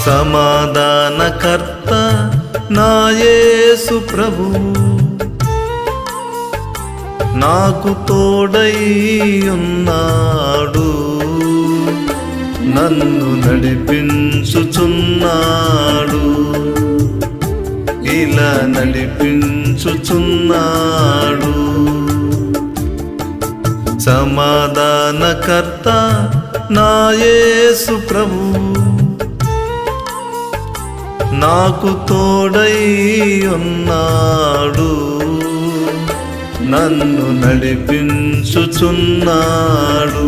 సమాధానకర్త నాయేసు ప్రభు నాకు తోడై ఉన్నాడు నన్ను నడిపించుచున్నాడు ఇలా నడిపించుచున్నాడు సమాధానకర్త నాయేసు ప్రభు నాకు తోడై ఉన్నాడు నన్ను నడిపించుచున్నాడు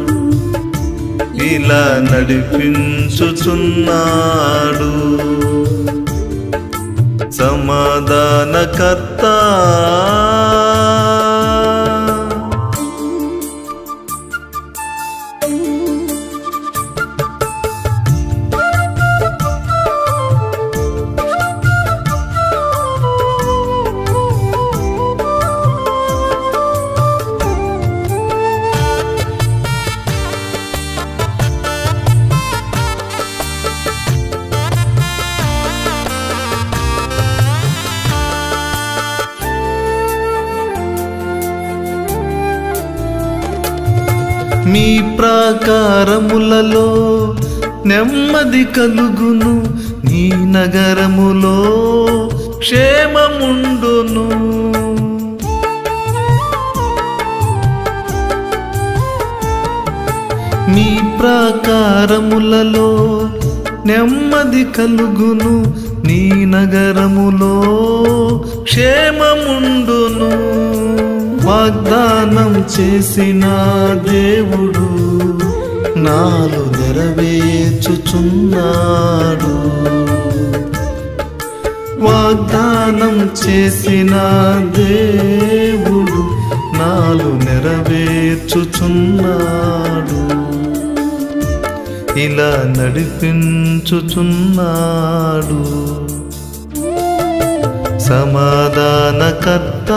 ఇలా నడిపించుచున్నాడు సమాధానకర్త మీ ప్రాకారములలో నెమ్మది కలుగును నీ నగరములో క్షేమముండును మీ ప్రాకారములలో నెమ్మది కలుగును నీ నగరములో క్షేమముండును వాగ్దానం చేసిన దేవుడు నాలు నెరవేర్చుచున్నాడు వాగ్దానం చేసిన దేవుడు నాలు నెరవేర్చుచున్నాడు ఇలా నడిపించుచున్నాడు సమాధానకర్త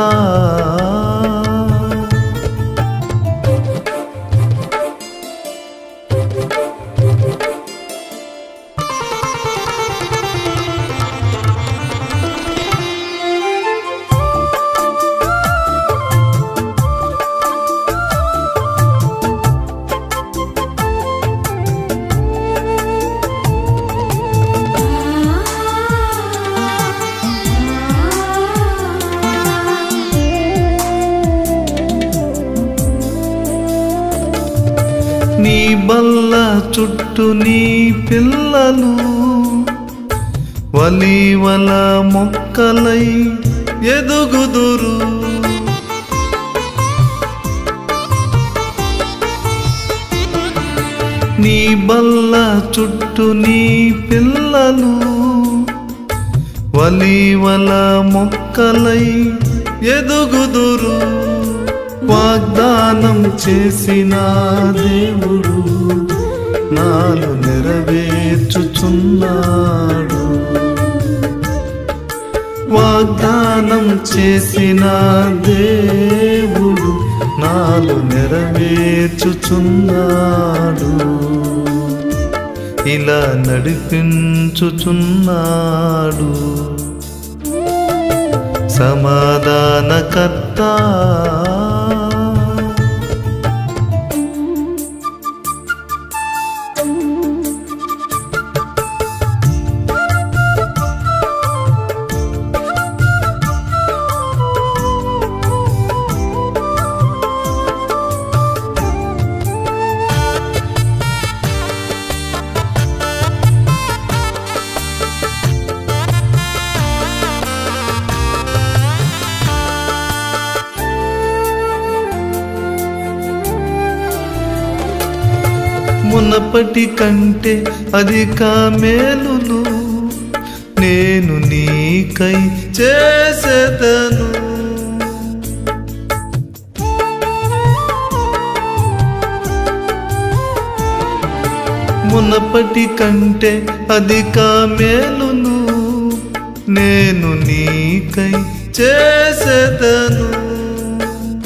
నీ బల్ల చుట్టూ నీ పిల్లలు వలీవల మొక్కలై ఎదుగుదురు నీ బల్ల చుట్టూ నీ పిల్లలు వలీవల మొక్కలై ఎదుగుదురు వాగ్దానం చేసిన దేవుడు నాలు నెరవేర్చుచున్నాడు వాగ్దానం చేసిన దేవుడు నాలు నెరవేర్చుచున్నాడు ఇలా నడిపించుచున్నాడు సమాధానకర్త మునపటి కంటే అధిక మేలులు నేను నీకై చేసేదను మునపటి కంటే అధిక మేలును నేను నీకై చేసేదను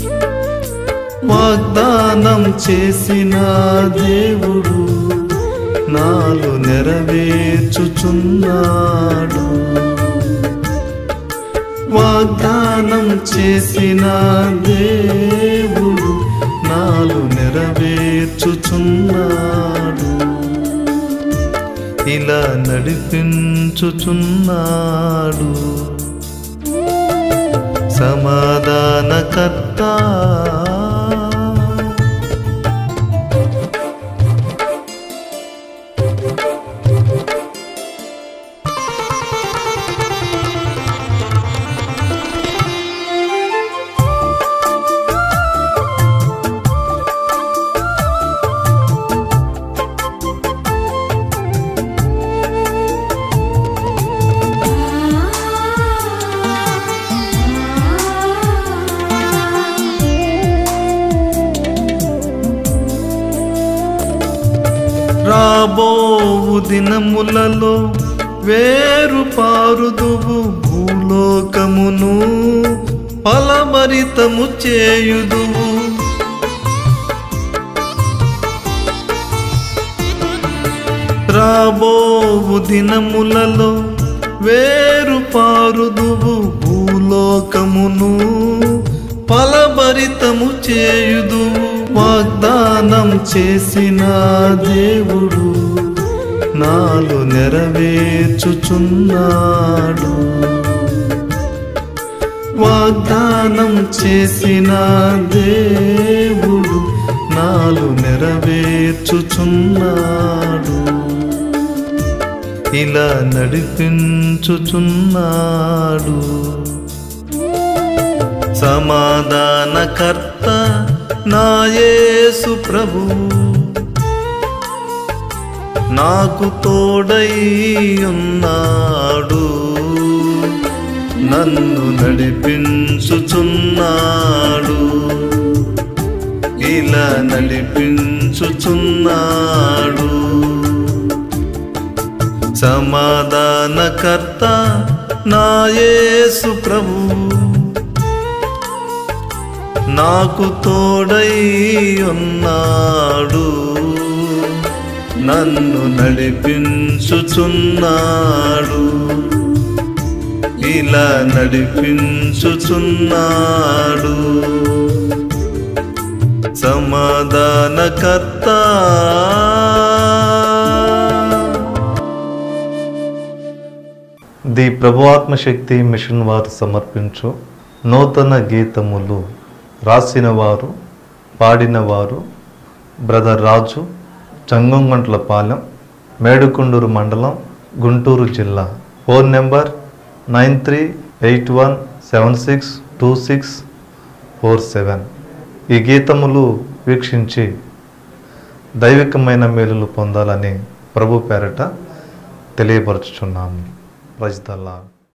వాగ్దానం చేసిన దేవుడు నాలు నెరవేర్చుచున్నాడు వాగ్దానం చేసిన దేవుడు నాలు నెరవేర్చుచున్నాడు ఇలా నడిపించుచున్నాడు సమాధానకర్త రాబోవు దినములలో వేరు పారుదువు భూలోకమును ఫలభరితము చేయుదువు రాబోవు దినములలో వేరు పారుదువు భూలోకమును ఫలభరితము చేయుదువు వాగ్దానం చేసిన దేవుడు నాలు నెరవేర్చుచున్నాడు వాగ్దానం చేసిన దేవుడు నాలు నెరవేర్చుచున్నాడు ఇలా నడిపించుచున్నాడు సమాధానకర్త నాయేసు ప్రభు నాకు తోడై ఉన్నాడు నన్ను నడిపించుచున్నాడు ఇలా నడిపించుచున్నాడు సమాధానకర్త నాయేసు ప్రభు నాకు తోడై ఉన్నాడు నన్ను నడిపించుచున్నాడు ఇలా నడిపించుచున్నాడు సమాధానకర్త ది ప్రభువాత్మ శక్తి మిషన్ వారు సమర్పించు నూతన గీతములు రాసిన వారు పాడిన వారు బ్రదర్ రాజు చంగంగంట్ల పాలెం మేడుకొండూరు మండలం గుంటూరు జిల్లా phone number nine three eight one seven six two six four seven ఈ గీతములు వీక్షించి దైవికమైన మేలులు పొందాలని ప్రభు పేరట తెలియపరచుచున్నాము ప్రజదల్లా